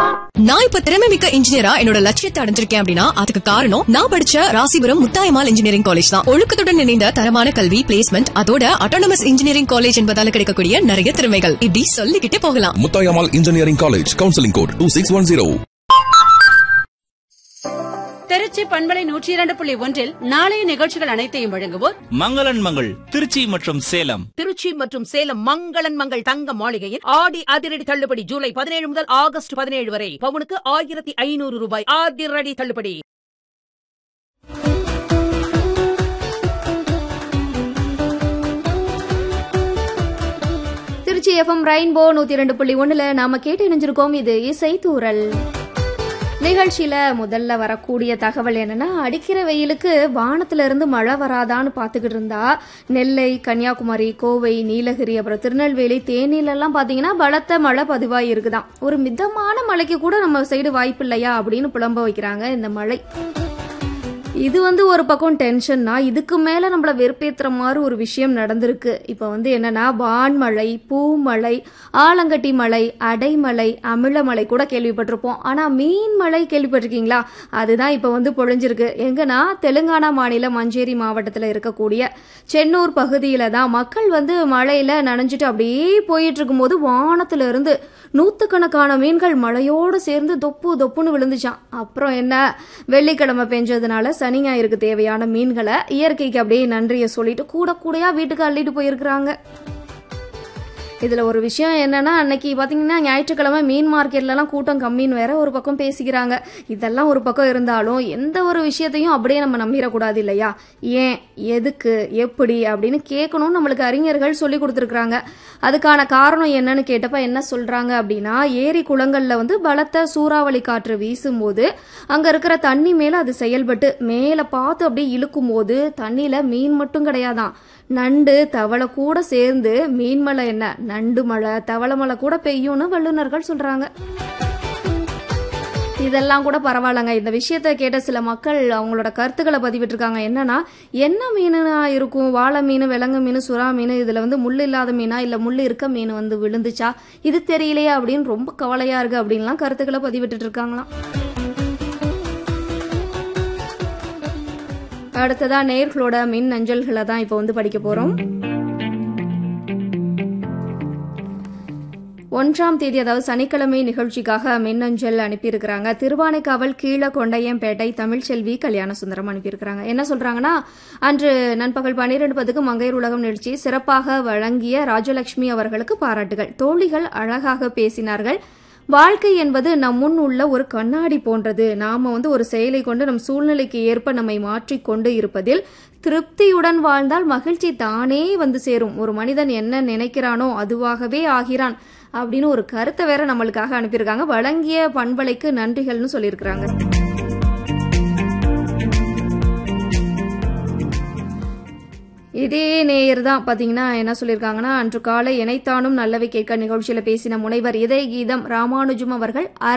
நான் இப்ப திறமை மிக்க இன்ஜினியரா என்னோட லட்சியத்தை அடைஞ்சிருக்கேன் அப்படின்னா அதுக்கு காரணம் நான் படிச்ச ராசிபுரம் முத்தாயமால் இன்ஜினியரிங் காலேஜ் தான் ஒழுக்கத்துடன் இணைந்த தரமான கல்வி பிளேஸ்மெண்ட் அதோட அட்டானமஸ் இன்ஜினியரிங் காலேஜ் என்பதால கிடைக்கக்கூடிய நிறைய திறமைகள் இப்படி சொல்லிக்கிட்டே போகலாம் Muthayammal engineering college counselling code two six one zero Trichy பண்பலை நூற்றி இரண்டு புள்ளி ஒன்றில் நாளைய நிகழ்ச்சிகள் அனைத்தையும் வழங்குவோர் மங்களன் மங்கள் திருச்சி மற்றும் சேலம் திருச்சி மற்றும் சேலம் மங்களன் மங்கள் தங்க மாளிகையில் ஆடி அதிரடி தள்ளுபடி ஜூலை பதினேழு முதல் ஆகஸ்ட் பதினேழு வரை பவுனுக்கு ஆயிரத்தி ஐநூறு ரூபாய் அதிரடி தள்ளுபடி திருச்சி எஃப்எம் ரெயின்போ நூத்தி ரெண்டு புள்ளி ஒண்ணுல நாம கேட்டு இணைஞ்சிருக்கோம் இது இசை தூரல் நிகழ்ச்சியில முதல்ல வரக்கூடிய தகவல் என்னன்னா அடிக்கிற வெயிலுக்கு வானத்துல இருந்து மழை வராதான்னு பாத்துக்கிட்டு இருந்தா நெல்லை கன்னியாகுமரி கோவை நீலகிரி அப்புறம் திருநெல்வேலி தேனியில எல்லாம் பாத்தீங்கன்னா பலத்த மழை பதிவாகி இருக்குதாம் ஒரு மிதமான மழைக்கு கூட நம்ம சைடு வாய்ப்பு இல்லையா அப்படின்னு புலம்ப வைக்கிறாங்க இந்த மழை இது வந்து ஒரு பக்கம் டென்ஷன்னா இதுக்கு மேல நம்மள வெறுப்பேத்துற மாதிரி ஒரு விஷயம் நடந்திருக்கு இப்ப வந்து என்னன்னா வான்மழை பூமழை ஆலங்கட்டி மழை அடைமழை அமிழமழை கூட கேள்விப்பட்டிருப்போம் ஆனா மீன் மழை கேள்விப்பட்டிருக்கீங்களா அதுதான் இப்ப வந்து பொழிஞ்சிருக்கு எங்கன்னா தெலுங்கானா மாநிலம் மஞ்சேரி மாவட்டத்துல இருக்கக்கூடிய சென்னூர் பகுதியில தான் மக்கள் வந்து மழையில நனைஞ்சிட்டு அப்படியே போயிட்டு இருக்கும்போது வானத்துல இருந்து நூத்துக்கணக்கான மீன்கள் மழையோடு சேர்ந்து தொப்பு தொப்புன்னு விழுந்துச்சான் அப்புறம் என்ன வெள்ளிக்கிழமை பெஞ்சதுனால சனி ஞாயிறுக்கு தேவையான மீன்களை இயற்கைக்கு அப்படியே நன்றியை சொல்லிட்டு கூட கூடையா வீட்டுக்கு அள்ளிட்டு போயிருக்கிறாங்க இதுல ஒரு விஷயம் என்னன்னா அன்னைக்கு பாத்தீங்கன்னா ஞாயிற்றுக்கிழமை மீன் மார்க்கெட்லலாம் கூட்டம் கம்மின்னு வேற ஒரு பக்கம் பேசிக்கிறாங்க இதெல்லாம் ஒரு பக்கம் இருந்தாலும் எந்த ஒரு விஷயத்தையும் அப்படியே நம்ம நம்பிடக்கூடாது இல்லையா ஏன் எதுக்கு எப்படி அப்படின்னு கேட்கணும்னு நம்மளுக்கு அறிஞர்கள் சொல்லி கொடுத்துருக்காங்க அதுக்கான காரணம் என்னன்னு கேட்டப்ப என்ன சொல்றாங்க அப்படின்னா ஏரி குளங்கள்ல வந்து பலத்த சூறாவளி காற்று வீசும்போது அங்க இருக்கிற தண்ணி மேல அது செயல்பட்டு மேல பார்த்து அப்படியே இழுக்கும் போது தண்ணியில மீன் மட்டும் கிடையாதான் நண்டு தவளை கூட சேர்ந்து மீன் மழை என்ன நண்டு மழை தவளை மழை கூட பெய்யும்னு வல்லுநர்கள் சொல்றாங்க இதெல்லாம் கூட பரவாயில்லங்க இந்த விஷயத்த கேட்ட சில மக்கள் அவங்களோட கருத்துக்களை பதிவிட்டிருக்காங்க என்னன்னா என்ன மீனா இருக்கும் வாழை மீன் விலங்கு மீன் சுறா மீன் இதுல வந்து முள் இல்லாத மீனா இல்ல முள் இருக்க மீன் வந்து விழுந்துச்சா இது தெரியலையா அப்படின்னு ரொம்ப கவலையா இருக்கு அப்படின்லாம் கருத்துக்களை பதிவிட்டு இருக்காங்களாம் அடுத்ததா நேர்களோட மின் அஞ்சல்களை தான் இப்போ வந்து படிக்க போறோம் ஒன்றாம் தேதி அதாவது சனிக்கிழமை நிகழ்ச்சிக்காக மின்னஞ்சல் அனுப்பியிருக்கிறாங்க திருவானைக்காவல் கீழ கொண்டையம்பேட்டை தமிழ்ச்செல்வி கல்யாண சுந்தரம் அனுப்பியிருக்கிறாங்க என்ன சொல்றாங்கன்னா அன்று நண்பகல் பன்னிரண்டு பத்துக்கு மங்கையர் உலகம் நிகழ்ச்சி சிறப்பாக வழங்கிய ராஜலட்சுமி அவர்களுக்கு பாராட்டுகள் தோழிகள் அழகாக பேசினார்கள் வாழ்க்கை என்பது நம் முன் உள்ள ஒரு கண்ணாடி போன்றது நாம வந்து ஒரு செயலை கொண்டு நம் சூழ்நிலைக்கு ஏற்ப நம்மை மாற்றிக்கொண்டு இருப்பதில் திருப்தியுடன் வாழ்ந்தால் மகிழ்ச்சி தானே வந்து சேரும் ஒரு மனிதன் என்ன நினைக்கிறானோ அதுவாகவே ஆகிறான் அப்படின்னு ஒரு கருத்தை வேற நம்மளுக்காக அனுப்பியிருக்காங்க வழங்கிய பண்பலைக்கு நன்றிகள்னு சொல்லியிருக்கிறாங்க இதே நேயர் தான் பாத்தீங்கன்னா என்ன சொல்லியிருக்காங்கன்னா அன்று காலை இணைத்தானும் நல்லவை கேட்க நிகழ்ச்சியில பேசின முனைவர் இதய கீதம் ராமானுஜம் அவர்கள்